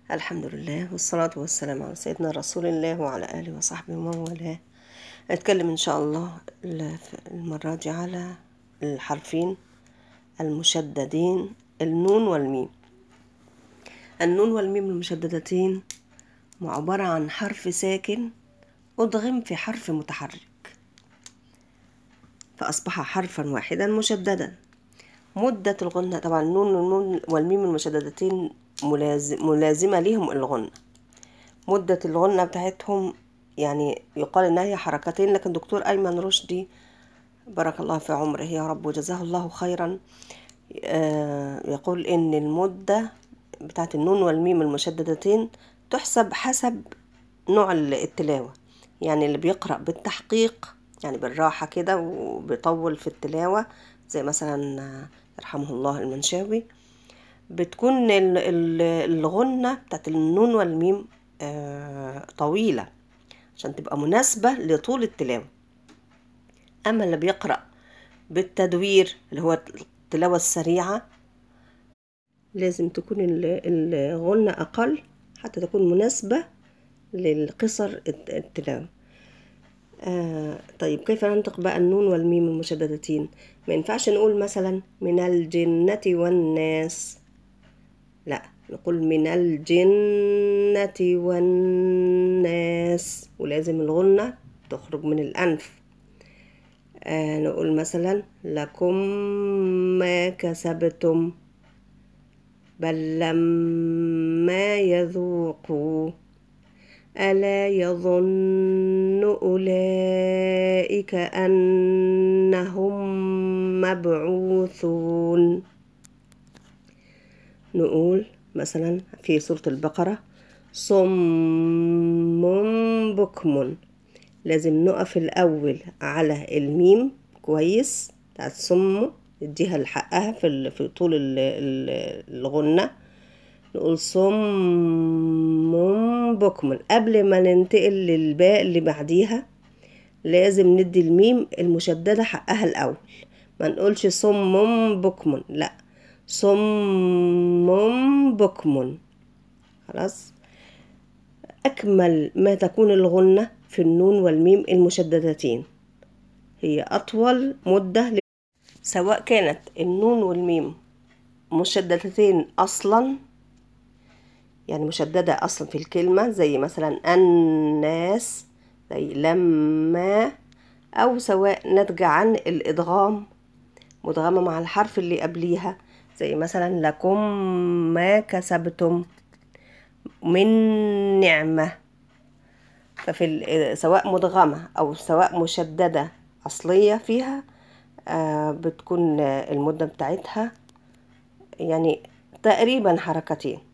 الحمد لله والصلاة والسلام على سيدنا رسول الله وعلى آله وصحبه ومن والاه أتكلم إن شاء الله المرة دي على الحرفين المشددين النون والميم النون والميم المشددتين عبارة عن حرف ساكن أدغم في حرف متحرك فأصبح حرفا واحدا مشددا مدة الغنة طبعا النون والميم المشددتين ملازم ملازمة ليهم الغنة مدة الغنة بتاعتهم يعني يقال إنها هي حركتين لكن دكتور أيمن رشدي بارك الله في عمره يا رب وجزاه الله خيرا يقول إن المدة بتاعت النون والميم المشددتين تحسب حسب نوع التلاوة يعني اللي بيقرأ بالتحقيق يعني بالراحة كده وبيطول في التلاوة زي مثلا يرحمه الله المنشاوي بتكون الغنة بتاعت النون والميم طويلة عشان تبقى مناسبة لطول التلاوة أما اللي بيقرأ بالتدوير اللي هو التلاوة السريعة لازم تكون الغنة أقل حتى تكون مناسبة للقصر التلاوة آه طيب كيف ننطق بقى النون والميم المشددتين ما ينفعش نقول مثلا من الجنة والناس لا نقول من الجنة والناس ولازم الغنة تخرج من الأنف آه نقول مثلا لكم ما كسبتم بل لما يذوقوا ألا يظن أولئك أنهم مبعوثون نقول مثلا في سورة البقرة صم بكم لازم نقف الأول على الميم كويس بتاعت صم نديها لحقها في في طول الغنة نقول صم بكم قبل ما ننتقل للباء اللي بعديها لازم ندي الميم المشددة حقها الأول ما نقولش صم بكم لا صم بكم خلاص أكمل ما تكون الغنة في النون والميم المشددتين هي أطول مدة ل... سواء كانت النون والميم مشددتين أصلا يعني مشددة أصلا في الكلمة زي مثلا الناس زي لما أو سواء ناتجة عن الإدغام مدغمة مع الحرف اللي قبليها زي مثلا لكم ما كسبتم من نعمة ففي سواء مدغمة أو سواء مشددة أصلية فيها آه بتكون المدة بتاعتها يعني تقريبا حركتين